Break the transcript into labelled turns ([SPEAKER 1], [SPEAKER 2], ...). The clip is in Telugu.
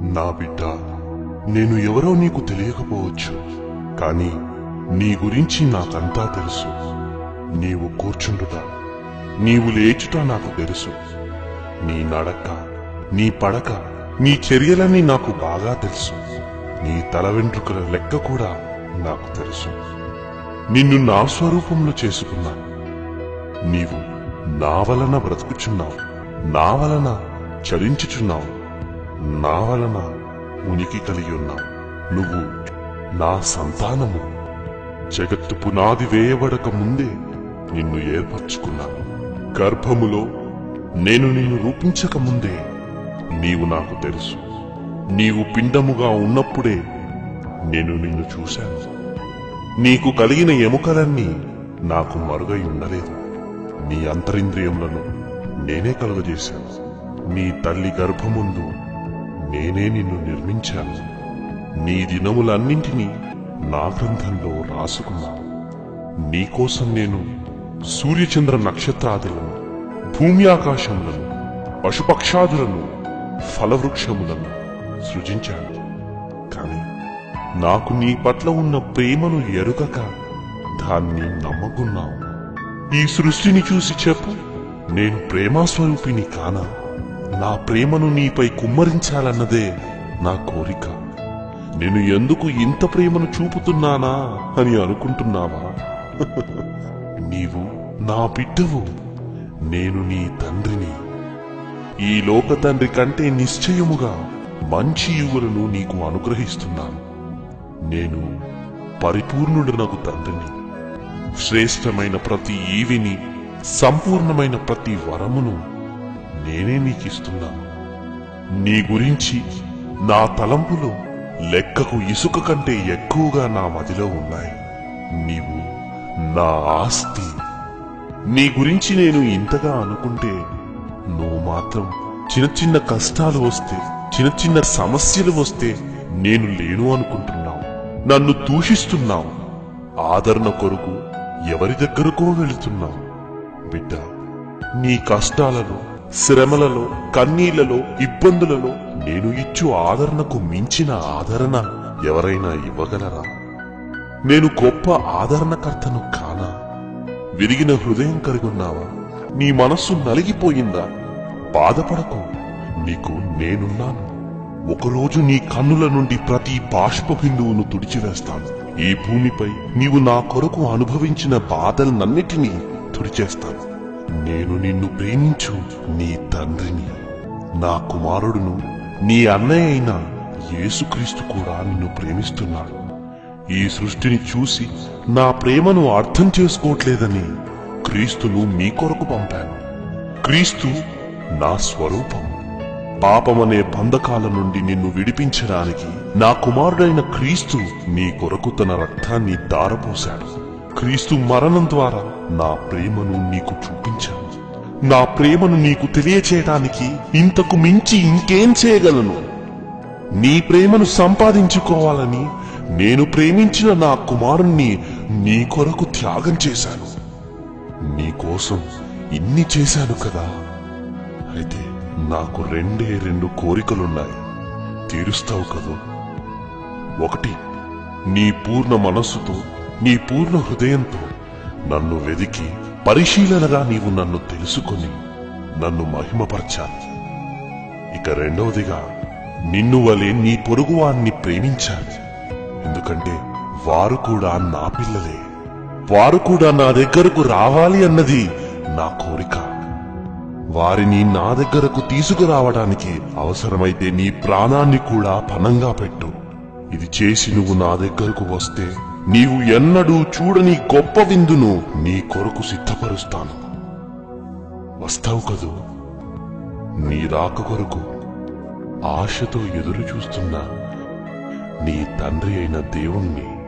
[SPEAKER 1] నా బిడ్డ నేను ఎవరో నీకు తెలియకపోవచ్చు కానీ నీ గురించి నాకంతా తెలుసు నీవు కూర్చుండుట నీవు లేచుట నాకు తెలుసు నీ నడక నీ పడక నీ చర్యలన్నీ నాకు బాగా తెలుసు నీ తల వెంట్రుకల లెక్క కూడా నాకు తెలుసు నిన్ను నా స్వరూపంలో చేసుకున్నాను నీవు నా వలన బ్రతుకుచున్నావు నా వలన చలించుచున్నావు నా వలన ఉనికి కలిగి ఉన్నావు నువ్వు నా సంతానము జగత్తు పునాది వేయబడక ముందే నిన్ను ఏర్పరచుకున్నాను గర్భములో నేను నిన్ను రూపించక ముందే నీవు నాకు తెలుసు నీవు పిండముగా ఉన్నప్పుడే నేను నిన్ను చూశాను నీకు కలిగిన ఎముకలన్నీ నాకు మరుగై ఉండలేదు నీ అంతరింద్రియములను నేనే కలుగజేశాను నీ తల్లి గర్భముందు నేనే నిన్ను నిర్మించాను నీ దినములన్నింటినీ నా గ్రంథంలో రాసుకున్నాను నీకోసం నేను సూర్యచంద్ర నక్షత్రాదులను భూమి ఆకాశములను పశుపక్షాదులను ఫలవృక్షములను సృజించాను కాని నాకు నీ పట్ల ఉన్న ప్రేమను ఎరుగక దాన్ని నమ్మకున్నావు ఈ సృష్టిని చూసి చెప్పు నేను ప్రేమాస్వరూపిని కానా నా ప్రేమను నీపై కుమ్మరించాలన్నదే నా కోరిక నేను ఎందుకు ఇంత ప్రేమను చూపుతున్నానా అని అనుకుంటున్నావా నీవు నా బిడ్డవు నేను నీ తండ్రిని ఈ లోక తండ్రి కంటే నిశ్చయముగా మంచి యువులను నీకు అనుగ్రహిస్తున్నాను నేను పరిపూర్ణుడనగు తండ్రిని శ్రేష్టమైన ప్రతి ఈవిని సంపూర్ణమైన ప్రతి వరమును నేనే నీకిస్తున్నాను నీ గురించి నా తలంపులు లెక్కకు ఇసుక కంటే ఎక్కువగా నా మదిలో ఉన్నాయి నీవు నా ఆస్తి నీ గురించి నేను ఇంతగా అనుకుంటే నువ్వు మాత్రం చిన్న చిన్న కష్టాలు వస్తే చిన్న చిన్న సమస్యలు వస్తే నేను లేను అనుకుంటున్నావు నన్ను దూషిస్తున్నావు ఆదరణ కొరకు ఎవరి దగ్గరకో వెళుతున్నావు బిడ్డ నీ కష్టాలలో శ్రమలలో కన్నీళ్లలో ఇబ్బందులలో నేను ఇచ్చు ఆదరణకు మించిన ఆదరణ ఎవరైనా ఇవ్వగలరా నేను గొప్ప ఆదరణకర్తను కానా విరిగిన హృదయం కలిగున్నావా నీ మనస్సు నలిగిపోయిందా బాధపడకు నీకు నేనున్నాను ఒకరోజు నీ కన్నుల నుండి ప్రతి బాష్ప బిందువును తుడిచివేస్తాను ఈ భూమిపై నీవు నా కొరకు అనుభవించిన బాధలనన్నిటినీ తుడిచేస్తాను నేను నిన్ను ప్రేమించు నీ తండ్రిని నా కుమారుడును నీ అన్నయ్య అయిన యేసుక్రీస్తు కూడా నిన్ను ప్రేమిస్తున్నాడు ఈ సృష్టిని చూసి నా ప్రేమను అర్థం చేసుకోవట్లేదని క్రీస్తును మీ కొరకు పంపాను క్రీస్తు నా స్వరూపం పాపమనే బంధకాల నుండి నిన్ను విడిపించడానికి నా కుమారుడైన క్రీస్తు నీ కొరకు తన రక్తాన్ని దారపోశాడు క్రీస్తు మరణం ద్వారా నా ప్రేమను నీకు చూపించాను నా ప్రేమను నీకు తెలియచేయడానికి ఇంతకు మించి ఇంకేం చేయగలను నీ ప్రేమను సంపాదించుకోవాలని నేను ప్రేమించిన నా కుమారుణ్ణి నీ కొరకు త్యాగం చేశాను నీ కోసం ఇన్ని చేశాను కదా అయితే నాకు రెండే రెండు కోరికలున్నాయి తీరుస్తావు కదూ ఒకటి నీ పూర్ణ మనస్సుతో నీ పూర్ణ హృదయంతో నన్ను వెదికి పరిశీలనగా నీవు నన్ను తెలుసుకొని నన్ను మహిమపరచాలి ఇక రెండవదిగా నిన్ను వలె నీ పొరుగువాన్ని ప్రేమించాలి ఎందుకంటే వారు కూడా నా పిల్లలే వారు కూడా నా దగ్గరకు రావాలి అన్నది నా కోరిక వారిని నా దగ్గరకు తీసుకురావడానికి అవసరమైతే నీ ప్రాణాన్ని కూడా పనంగా పెట్టు ఇది చేసి నువ్వు నా దగ్గరకు వస్తే నీవు ఎన్నడూ చూడని గొప్ప విందును నీ కొరకు సిద్ధపరుస్తాను వస్తావు కదూ నీ రాక కొరకు ఆశతో ఎదురు చూస్తున్న నీ తండ్రి అయిన దేవుణ్ణి